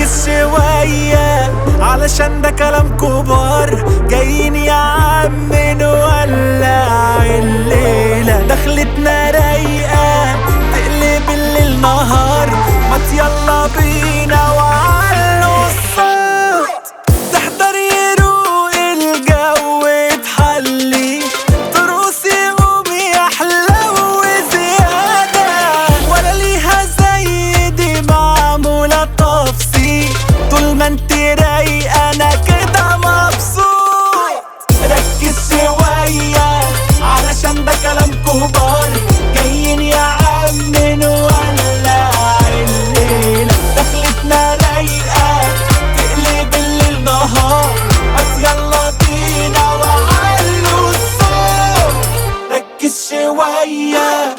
ركز شوية علشان ده كلام كبار جايين يا عم نولع الليلة دخلتنا رايقة تقلب الليل نهار ما يلا بينا وعلوا الصوت تحضر يروق الجو تحلي ترقصي قومي احلى وزيادة ولا ليها زي دي معمولة تفصيل طول ما انت رايقة انا كده مبسوط ركز شوية علشان ده كلام كبار جايين يا عم نولع الليلة دخلتنا رايقة تقلب الليل نهار بس يلا بينا وعلوا الصوت ركز شوية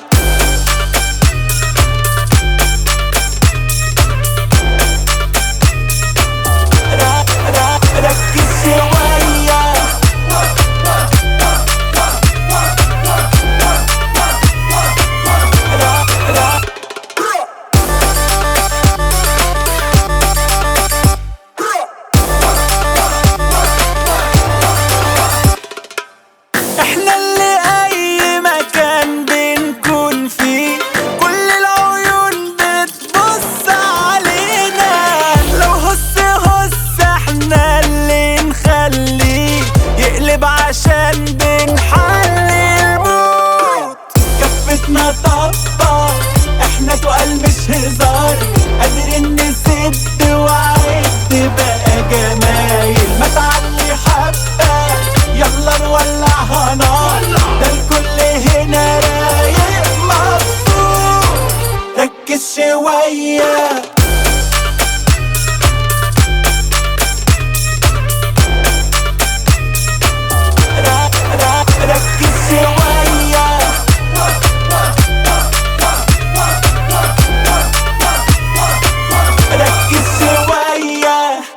را- را- ركز شوية را- را- احنا اللي اي مكان بنكون فيه كل العيون بتبص علينا لو هس هس احنا اللي نخليه يقلب عشان بنحلي الموت كفتنا طبة احنا تقال مش هزار قادرين نسد وعد بقى جمايل ما تعلي حبة يلا نولعها نار ده الكل هنا رايق مبسوط ركز شوية